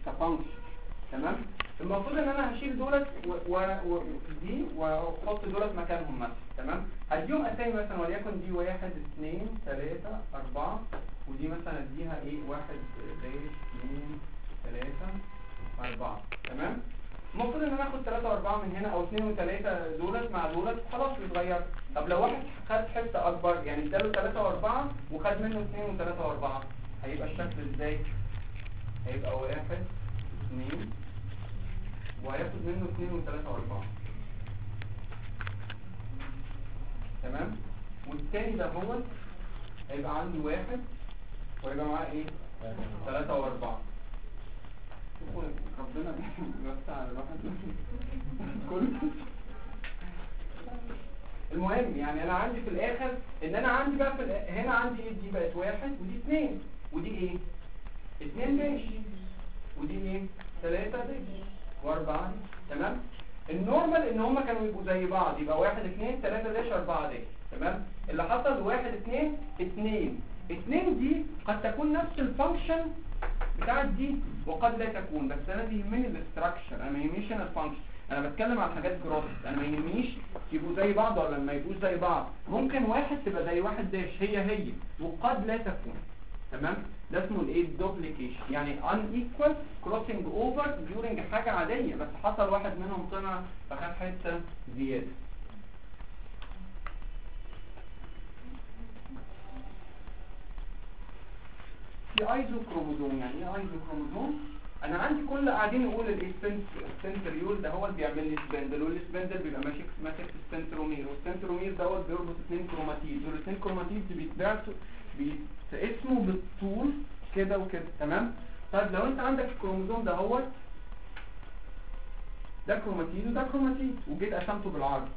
كفانكشن تمام المفروض ان انا هشيل دولت و- و- و- دي واحط دولت مكانهم مثلا تمام هديهم اسامي مثلا وليكن دي واحد اثنين ثلاثة اربعة ودي مثلا اديها ايه واحد داش اثنين ثلاثة اربعة تمام المفروض ان انا اخد ثلاثة واربعة من هنا او اثنين وثلاثة دولت مع دولت خلاص بيتغير طب لو واحد خد حتة اكبر يعني اداله ثلاثة واربعة وخد منه اثنين وثلاثة واربعة هيبقى الشكل ازاي هيبقى واحد اثنين وهياخد منه اثنين وثلاثة واربعة تمام والتاني ده هو هيبقى عندي واحد ويبقى معاه ايه ثلاثة واربعة شوفوا ربنا بيوسع على الواحد كل المهم يعني انا عندي في الاخر ان انا عندي بقى في الآ- هنا عندي ايه دي بقت واحد ودي اثنين ودي ايه اثنين داش ودي ايه ثلاثة داش واربعة تمام النورمال ان هما كانوا يبقوا زي بعض يبقى واحد اثنين ثلاثة داش اربعة داش تمام اللي حصل واحد اثنين اثنين اثنين دي قد تكون نفس الفانكشن بتاعت دي وقد لا تكون بس انا بيهمني الاستراكشر انا ما يهمنيش انا الفانكشن انا بتكلم عن حاجات جروس انا ما يهمنيش يبقوا زي بعض ولا ما يبقوش زي بعض ممكن واحد تبقى زي واحد داش هي هي وقد لا تكون تمام ده اسمه الايه الدوبليكيشن يعني unequal crossing over during حاجة عادية بس حصل واحد منهم طلع فخد حتة زيادة في ايزوكروموزوم يعني ايه ايزوكروموزوم انا عندي كل قاعدين يقول السنتريول ده هو اللي بيعمل لي سبندل والسبندل بيبقى ماشي ماسك في السنترومير والسنترومير دوت بيربط اثنين كروماتيد والاثنين كروماتيد بيتبعتوا بيتقسموا بالطول كده وكده تمام طيب لو انت عندك الكروموزوم ده هو ده كروماتيد وده كروماتيد وجيت قسمته بالعرض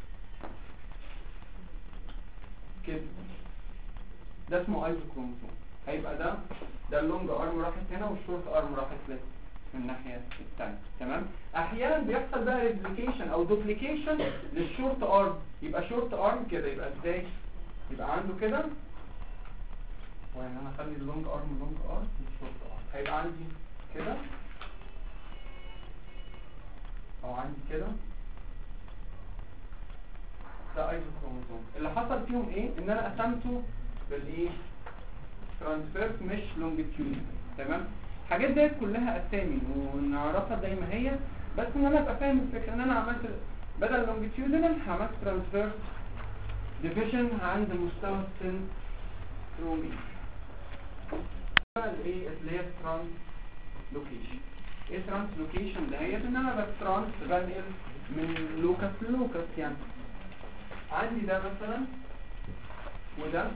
كده ده اسمه ايزوكروموزوم هيبقى ده ده اللونج ارم راحت هنا والشورت ارم راحت لك من الناحيه الثانيه تمام احيانا بيحصل بقى ريبليكيشن او دوبليكيشن للشورت ارم يبقى شورت ارم كده يبقى ازاي يبقى عنده كده ويعني انا اخلي اللونج ارم لونج ارم والشورت ارم هيبقى عندي كده او عندي كده ده ايزوكروموزوم اللي حصل فيهم ايه ان انا قسمته بالايه ترانسفيرس مش لونجيتيود تمام الحاجات ديت كلها اسامي ونعرفها زي ما هي بس ان انا ابقى فاهم الفكره ان انا عملت بدل لونجيتيودنال عملت ترانسفيرس ديفيجن عند مستوى السنترومير الايه اللي هي ترانس لوكيشن ايه ترانس لوكيشن دهيت ان انا بترانس بنقل من لوكس للوكس يعني عندي ده مثلا وده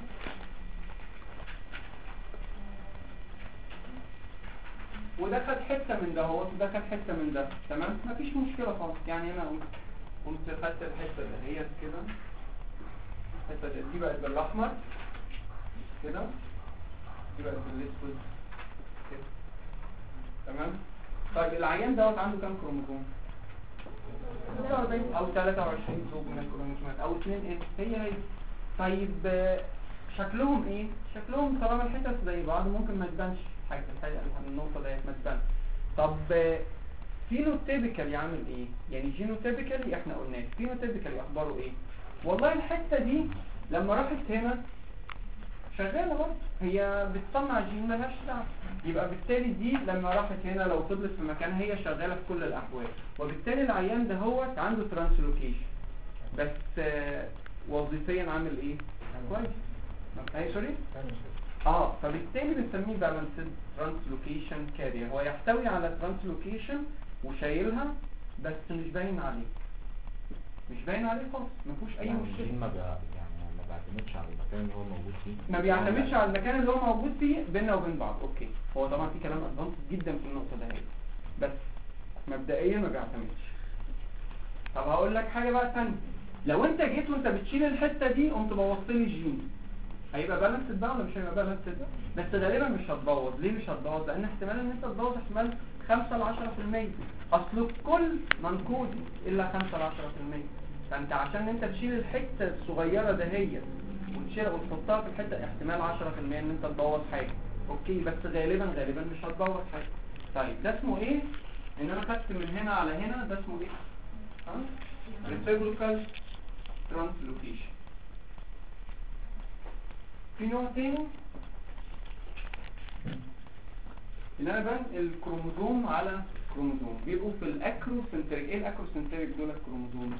وده خد حته من ده اهوت وده خد حته من ده تمام مفيش مشكله خالص يعني انا قمت قمت خدت الحته دهيت كده الحته دي- دي بقت بالاحمر كده دي بقت بالاسود كده تمام طيب العيان دوت عنده كام كروموسوم 46 او 23 زوج من الكروموسومات او 2 ان هي هي طيب آه، شكلهم ايه شكلهم طالما الحتت زي بعض ممكن ما تبانش حاجه الحقيقه النقطه ديت ما تبانش طب فينوتيبيكالي عامل ايه يعني جينوتيبيكالي احنا قلناه فينوتيبيكالي اخباره ايه والله الحته دي لما راحت هنا شغاله برضه هي بتصنع جين ملهاش دعوه يبقى بالتالي دي لما راحت هنا لو فضلت في مكانها هي شغاله في كل الاحوال وبالتالي العيان ده هو عنده ترانسلوكيشن بس آه، وظيفيا عامل ايه كويس اي سوري اه فبالتالي بنسميه بالانسد ترانسلوكيشن كارير هو يحتوي على ترانسلوكيشن وشايلها بس مش باين عليه مش باين عليه خالص ما فيهوش اي يعني مشكله الجين ما بي... يعني ما بيعتمدش على المكان اللي هو موجود فيه ما بيعتمدش على المكان اللي هو موجود فيه بيننا وبين بعض اوكي هو طبعا في كلام ادفانس جدا في النقطه ده بس مبدئيا ما بيعتمدش طب هقول لك حاجه بقى ثانيه لو انت جيت وانت بتشيل الحته دي قمت بوظت لي جين هيبقى بالانسد بقى ولا مش هيبقى بالانسد بس غالبا مش هتبوظ ليه مش هتبوظ لان احتمال ان انت تبوظ احتمال 5 ل 10% اصل الكل منقود الا 5 ل 10% فانت عشان انت تشيل الحته الصغيره دهيت وتشيلها وتحطها في الحته احتمال 10% ان انت تبوظ حاجه اوكي بس غالبا غالبا مش هتبوظ حاجه طيب ده اسمه ايه ان انا خدت من هنا على هنا ده اسمه ايه ها reciprocal translocation في نوع تاني ان انا بنقل الكروموزوم على كروموزوم بيبقوا في الاكروسنتريك ايه الاكروسنتريك دول الكروموزوم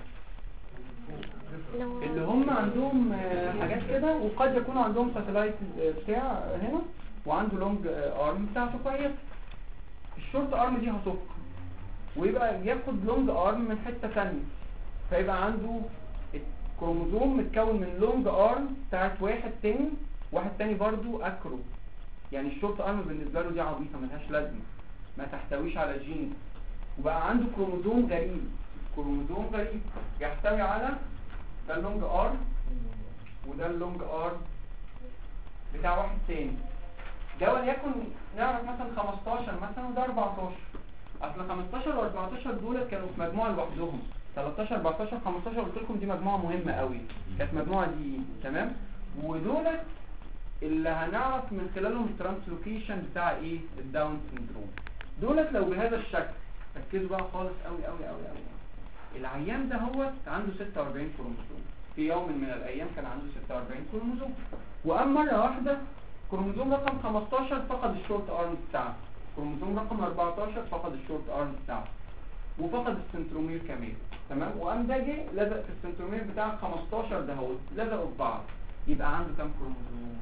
اللي هم عندهم آه، حاجات كده وقد يكونوا عندهم ساتلايت بتاع هنا وعنده لونج ارم بتاعته كويس الشورت ارم دي هتفك ويبقى ياخد لونج ارم من حته ثانيه فيبقى عنده الكروموزوم متكون من لونج ارم بتاعت واحد تاني واحد تاني برضو اكرو يعني الشورت ارم بالنسبه له دي عبيطه ملهاش لازمه ما تحتويش على جين وبقى عنده كروموزوم غريب كروموزوم غريب يحتوي على ده اللونج ارم وده اللونج ارم بتاع واحد تاني ده وليكن نعرف مثلا 15 مثلا وده 14 اصل 15 و 14 دول كانوا في مجموعه لوحدهم 13 14 15 قلت لكم دي مجموعه مهمه قوي كانت مجموعه دي تمام ودولت اللي هنعرف من خلالهم الترانسلوكيشن بتاع ايه الداون سندروم دولت لو بهذا الشكل ركزوا بقى خالص قوي قوي قوي قوي العيان ده هو عنده 46 كروموسوم في يوم من الايام كان عنده 46 كروموسوم وقام مره واحده كروموسوم رقم 15 فقد الشورت ارم بتاعه كروموسوم رقم 14 فقد الشورت ارم بتاعه وفقد السنترومير كمان تمام وقام ده جه لزق في السنترومير بتاع ال 15 ده هو لزقوا في بعض يبقى عنده كام كروموسوم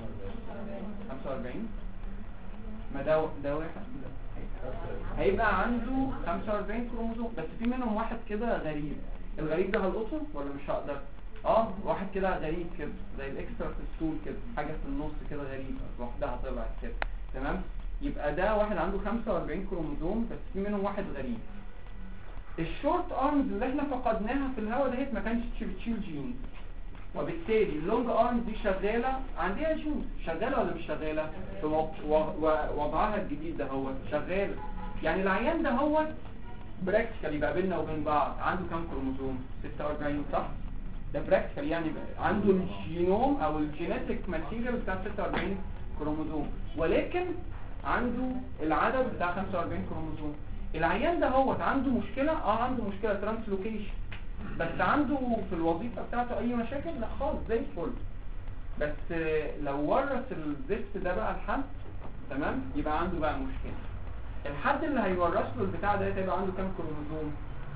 45 ما ده ده واحد ده هيبقى عنده 45 كروموسوم بس في منهم واحد كده غريب الغريب ده هلقطه ولا مش هقدر اه واحد كده غريب كده زي الاكسترا ستول كده حاجه في النص كده غريبه لوحدها طلعت كده تمام يبقى ده واحد عنده 45 كروموسوم بس في منهم واحد غريب الشورت ارمز اللي احنا فقدناها في الهواء دهيت ما كانش بتشيل جينز وبالتالي اللونج ارمز دي شغاله عندها جينز شغاله ولا مش شغاله في وض- و- و- وضعها الجديد ده هو شغاله يعني العيان ده هو براكتيكال يبقى بيننا وبين بعض عنده كام كروموسوم 46 صح ده براكتيكال يعني بقى عنده الجينوم او الجينيتك ماتيريال بتاع 46 كروموسوم ولكن عنده العدد بتاع 45 كروموسوم العيان ده هو عنده مشكلة اه عنده مشكلة ترانسلوكيشن بس عنده في الوظيفة بتاعته اي مشاكل لا خالص زي الفل بس آه، لو ورث الزفت ده بقى لحد تمام يبقى عنده بقى مشكلة الحد اللي هيورث له البتاع ده هيبقى عنده كام كروموسوم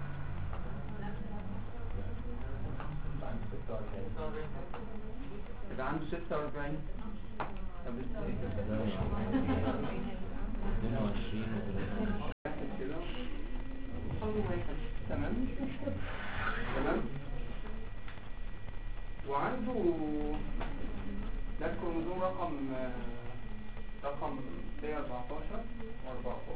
يبقى عنده 46 طب ازاي 22 كده خلوا واحد تمام مش مشكلة تمام وعنده ده الكروموزوم رقم آه، رقم 114 و14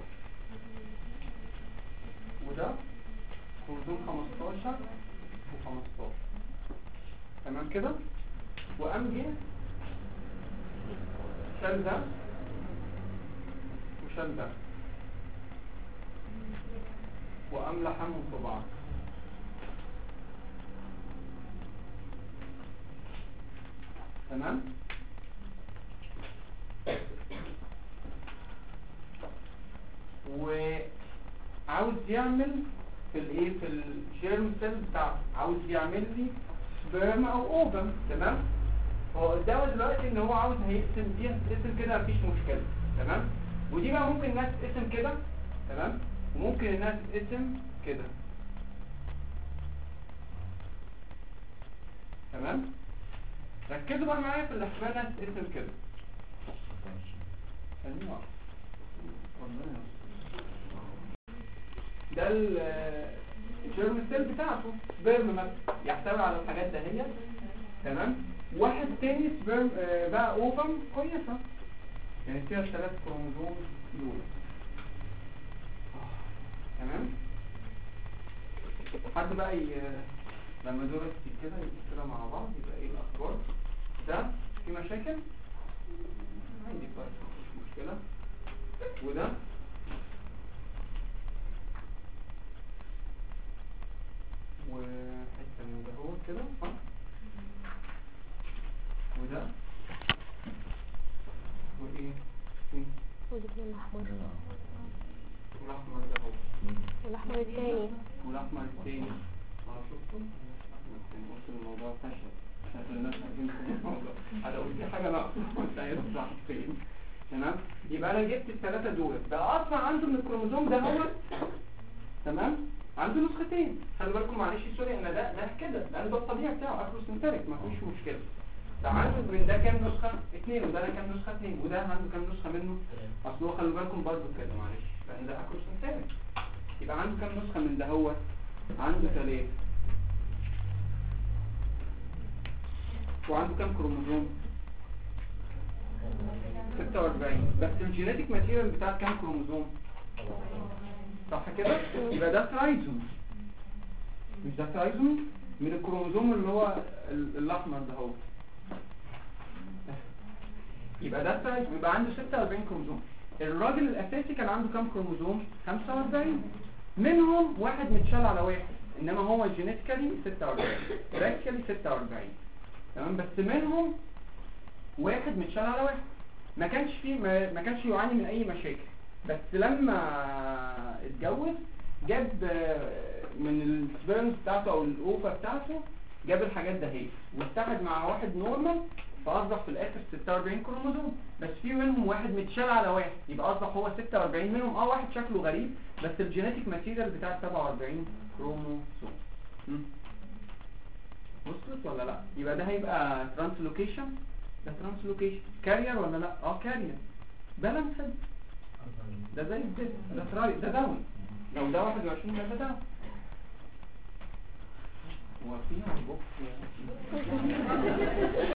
وده كروموزوم 15 و15 تمام كده وقام جه شال ده وشال ده وقام لحمهم في بعض تمام وعاوز يعمل في الايه في الجيرم سيل بتاعه عاوز يعمل لي سبرم او اوفم تمام هو قدامه دلوقتي ان هو عاوز هيقسم دي هتتقسم كده مفيش مشكله تمام ودي بقى ممكن الناس تقسم كده تمام وممكن الناس تقسم كده تمام ركزوا بقى معايا في الاحتمال انها تتقسم كده خليني واقف. ربنا يستر. ده ال- الجيرم سيل بتاعته سبيرم مثلا يحتوي على الحاجات دهيت تمام واحد تاني سبيرم آه، بقى اوفم كويسه يعني فيها الثلاث كروموزوم دول آه، تمام حد بقى ي... لما دول كده يبقوا كده مع بعض يبقى ايه الاخبار ده في مشاكل عندي بقى مش مشكله وده وحته من ده هو كده صح وده وايه فين؟ والاثنين احمر والأحمر التاني والاحمر التاني اه شفتوا الاحمر التاني قلت الموضوع فشل شكل الناس عايزين كل الموضوع انا قلت حاجه ناقصه مش عايز اطلع فين تمام يبقى انا جبت الثلاثه دول بقى اصلا عنده من الكروموزوم ده هو تمام عنده نسختين خلي بالكم معلش سوري ان ده ده كده لان ده الطبيعي بتاعه اكروسنتريك ما فيش مشكله فعنده من ده كام نسخه اثنين وده انا كام نسخه اثنين وده عنده كام نسخه منه اصل هو خلي بالكم برضه كده معلش لان ده اكروسنتريك يبقى عنده كام نسخه من ده هو عنده ثلاثه وعنده كام كروموزوم 46 بس الجينيتك ماتيريال بتاع كام كروموزوم صح كده يبقى ده ترايزوم مش ده ترايزوم من الكروموزوم اللي هو ال- الاحمر ده هو يبقى ده ترايزوم يبقى عنده 46 كروموزوم الراجل الاساسي كان عنده كام كروموزوم 45 منهم واحد متشال على واحد انما هو جينيتيكالي 46 براكتيكالي 46 تمام بس منهم واحد متشال على واحد ما كانش فيه ما, ما كانش يعاني من اي مشاكل بس لما اتجوز جاب آه، من السبيرمز بتاعته او الاوفا بتاعته جاب الحاجات ده هي واتحد مع واحد نورمال فاصبح في الاخر 46 كروموزوم بس في منهم واحد متشال على واحد يبقى اصبح هو 46 منهم اه واحد شكله غريب بس الجينيتك ماتيريال بتاع 47 كروموزوم مم. وصلت ولا لا يبقى ده هيبقى ترانسلوكيشن ده ترانسلوكيشن كارير ولا لا اه كارير بالانسد ده زي الدب ده تراي ده داون لو ده 21 يبقى ده داون هو فيها بوكس